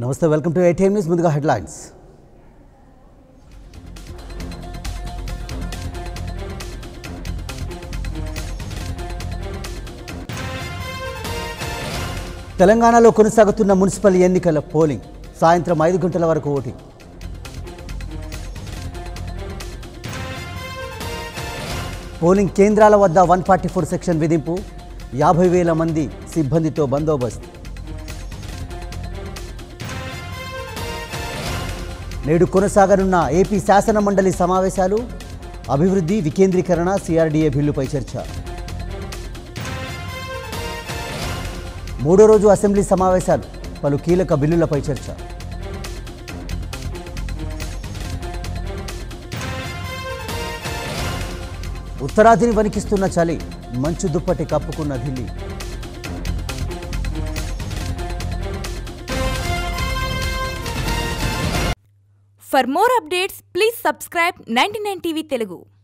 నమస్తే welcome to ATM news ముందుగా headlines తెలంగాణలో కొనసాగుతున్న మున్సిపల్ ఎన్నికల పోలింగ్ సాయంత్రం ఐదు గంటల వరకు ఓటింగ్ పోలింగ్ కేంద్రాల వద్ద వన్ ఫార్టీ ఫోర్ సెక్షన్ విధింపు యాభై వేల మంది సిబ్బందితో బందోబస్తు నేడు కొనసాగనున్న ఏపీ శాసన మండలి సమావేశాలు అభివృద్ధి వికేంద్రీకరణ సిఆర్డీఏ బిల్లుపై చర్చ మూడో రోజు అసెంబ్లీ సమావేశాలు పలు కీలక బిల్లులపై చర్చ ఉత్తరాదిని వణికిస్తున్న చలి మంచు దుప్పటి కప్పుకున్న Delhi For more updates, please subscribe 99 TV Telugu.